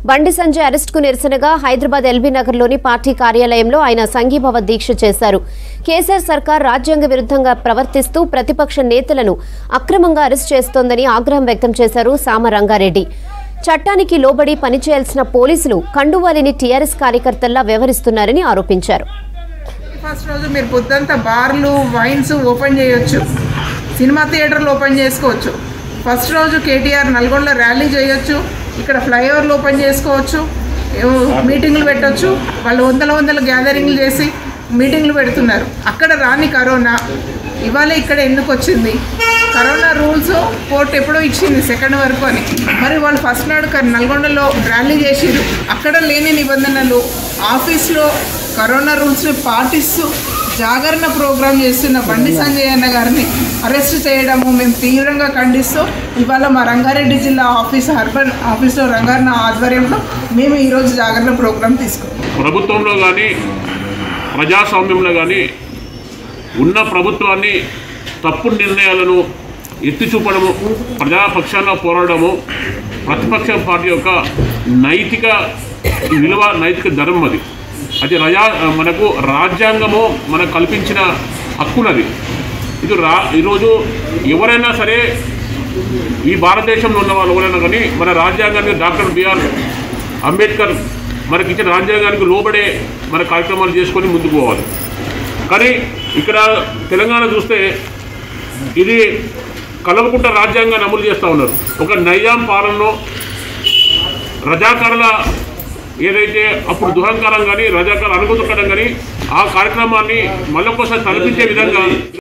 బండి సంజయ్ అరెస్టుకు నిరసనగా హైదరాబాద్ ఎల్బీ నగర్లోని పార్టీ కార్యాలయంలో ఆయన సంఘీభావ దీక్ష చేశారు కేసీఆర్ సర్కార్ రాజ్యాంగ విరుద్ధంగా ప్రవర్తిస్తూ ప్రతిపక్ష నేతలను అక్రమంగా అరెస్ట్ చేస్తోందని ఆగ్రహం వ్యక్తం చేశారు సామ రంగారెడ్డి చట్టానికి లోబడి పనిచేయాల్సిన పోలీసులు కండువాలిని టీఆర్ఎస్ కార్యకర్తల్లా వ్యవహరిస్తున్నారని ఆరోపించారు ఫస్ట్ రోజు మీరు పొద్దంతా బార్లు వైన్స్ ఓపెన్ చేయొచ్చు సినిమా థియేటర్లు ఓపెన్ చేసుకోవచ్చు ఫస్ట్ రోజు కేటీఆర్ నల్గొండలో ర్యాలీ చేయొచ్చు ఇక్కడ ఫ్లైఓవర్లు ఓపెన్ చేసుకోవచ్చు ఏవో మీటింగ్లు పెట్టొచ్చు వాళ్ళు వందల వందల గ్యాదరింగ్లు చేసి మీటింగ్లు పెడుతున్నారు అక్కడ రాని కరోనా ఇవాళ ఇక్కడ ఎందుకు వచ్చింది కరోనా రూల్స్ కోర్టు ఎప్పుడో ఇచ్చింది సెకండ్ వరకు అని మరి వాళ్ళు ఫస్ట్ నాడు క- నల్గొండలో ర్యాలీ చేసిరు అక్కడ లేని నిబంధనలు ఆఫీస్లో కరోనా రూల్స్ని పాటిస్తూ జాగరణ ప్రోగ్రాం చేస్తున్న బండి సంజయ్ అన్న గారిని అరెస్ట్ చేయడము మేము తీవ్రంగా ఖండిస్తూ ఇవాళ మా రంగారెడ్డి జిల్లా ఆఫీస్ అర్బన్ ఆఫీస్లో రంగారణ ఆధ్వర్యంలో మేము ఈరోజు జాగరణ ప్రోగ్రాం తీసుకున్నాం ప్రభుత్వంలో కానీ ప్రజాస్వామ్యంలో కానీ ఉన్న ప్రభుత్వాన్ని తప్పుడు నిర్ణయాలను ఎత్తి చూపడము ప్రజాపక్షాన పోరాడము ప్రతిపక్ష పార్టీ యొక్క నైతిక విలువ నైతిక ధర్మం అది అది రజా మనకు రాజ్యాంగము మనకు కల్పించిన హక్కునది ఇది రా ఈరోజు ఎవరైనా సరే ఈ భారతదేశంలో ఉన్న వాళ్ళు ఎవరైనా కానీ మన రాజ్యాంగాన్ని డాక్టర్ బిఆర్ అంబేద్కర్ మనకి ఇచ్చిన రాజ్యాంగానికి లోబడే మన కార్యక్రమాలు చేసుకొని ముందుకు పోవాలి కానీ ఇక్కడ తెలంగాణ చూస్తే ఇది కలవకుంట రాజ్యాంగాన్ని అమలు చేస్తూ ఉన్నారు ఒక నయ్యాం పాలనలో రజాకారుల ఏదైతే అప్పుడు దుహంకారం కానీ రజాకారులు అనుగుతుకడం కానీ ఆ కార్యక్రమాన్ని మళ్ళొకసారి తలపించే విధంగా